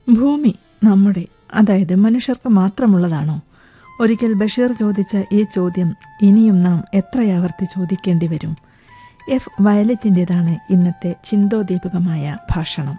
ഭൂമി നമ്മുടെ അതായത് മനുഷ്യർക്ക് മാത്രമുള്ളതാണോ ഒരിക്കൽ ബഷീർ ചോദിച്ച ഈ ചോദ്യം ഇനിയും നാം എത്രയാവർത്തി ചോദിക്കേണ്ടി വരും എഫ് വയലറ്റിൻ്റെതാണ് ഇന്നത്തെ ചിന്തോദീപകമായ ഭാഷണം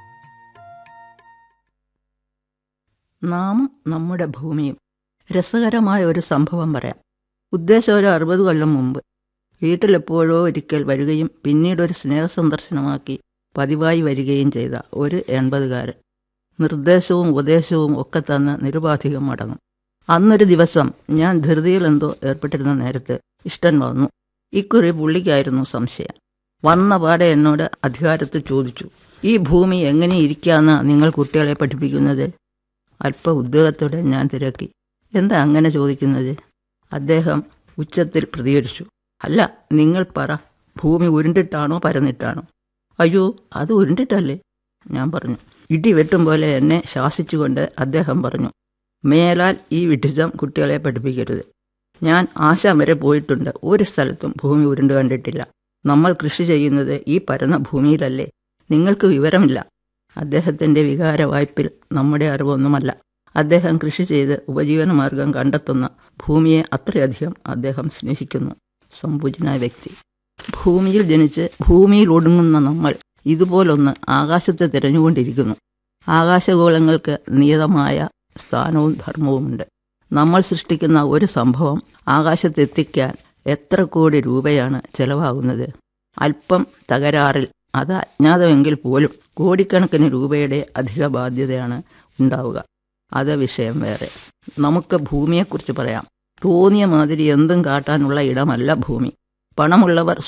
നാമും നമ്മുടെ ഭൂമിയും രസകരമായ ഒരു സംഭവം പറയാം ഉദ്ദേശം ഒരു അറുപത് കൊല്ലം മുമ്പ് വീട്ടിലെപ്പോഴോ ഒരിക്കൽ വരികയും പിന്നീട് ഒരു സ്നേഹസന്ദർശനമാക്കി പതിവായി വരികയും ചെയ്ത ഒരു എൺപതുകാരൻ നിർദ്ദേശവും ഉപദേശവും ഒക്കെ തന്ന് നിരുപാധികം മടങ്ങും അന്നൊരു ദിവസം ഞാൻ ധൃതിയിൽ എന്തോ ഏർപ്പെട്ടിരുന്ന നേരത്ത് ഇഷ്ടൻ വന്നു ഇക്കുറി പുള്ളിക്കായിരുന്നു സംശയം വന്ന പാടെ എന്നോട് അധികാരത്തിൽ ചോദിച്ചു ഈ ഭൂമി എങ്ങനെ ഇരിക്കാന്നാ നിങ്ങൾ കുട്ടികളെ പഠിപ്പിക്കുന്നത് അല്പ ഉദ്യോഗത്തോടെ ഞാൻ തിരക്കി എന്താ അങ്ങനെ ചോദിക്കുന്നത് അദ്ദേഹം ഉച്ചത്തിൽ പ്രതികരിച്ചു അല്ല നിങ്ങൾ പറ ഭൂമി ഉരുണ്ടിട്ടാണോ പരന്നിട്ടാണോ അയ്യോ അത് ഉരുണ്ടിട്ടല്ലേ ഞാൻ പറഞ്ഞു ഇടി വെട്ടും പോലെ എന്നെ ശാസിച്ചുകൊണ്ട് അദ്ദേഹം പറഞ്ഞു മേലാൽ ഈ വിഡിതം കുട്ടികളെ പഠിപ്പിക്കരുത് ഞാൻ ആശാൻ വരെ പോയിട്ടുണ്ട് ഒരു സ്ഥലത്തും ഭൂമി ഉരുണ്ട് കണ്ടിട്ടില്ല നമ്മൾ കൃഷി ചെയ്യുന്നത് ഈ പരന്ന ഭൂമിയിലല്ലേ നിങ്ങൾക്ക് വിവരമില്ല അദ്ദേഹത്തിൻ്റെ വികാര വായ്പിൽ നമ്മുടെ അറിവൊന്നുമല്ല അദ്ദേഹം കൃഷി ചെയ്ത് ഉപജീവനമാർഗം കണ്ടെത്തുന്ന ഭൂമിയെ അത്രയധികം അദ്ദേഹം സ്നേഹിക്കുന്നു സമ്പൂജനായ വ്യക്തി ഭൂമിയിൽ ജനിച്ച് ഭൂമിയിൽ ഒടുങ്ങുന്ന നമ്മൾ ഇതുപോലൊന്ന് ആകാശത്തെ തിരഞ്ഞുകൊണ്ടിരിക്കുന്നു ആകാശഗോളങ്ങൾക്ക് നിയതമായ സ്ഥാനവും ധർമ്മവുമുണ്ട് നമ്മൾ സൃഷ്ടിക്കുന്ന ഒരു സംഭവം ആകാശത്തെത്തിക്കാൻ എത്ര കോടി രൂപയാണ് ചെലവാകുന്നത് അല്പം തകരാറിൽ അത് അജ്ഞാതമെങ്കിൽ പോലും കോടിക്കണക്കിന് രൂപയുടെ അധിക ബാധ്യതയാണ് ഉണ്ടാവുക അത് വിഷയം വേറെ നമുക്ക് ഭൂമിയെക്കുറിച്ച് പറയാം തോന്നിയ മാതിരി എന്തും കാട്ടാനുള്ള ഇടമല്ല ഭൂമി പണമുള്ളവർ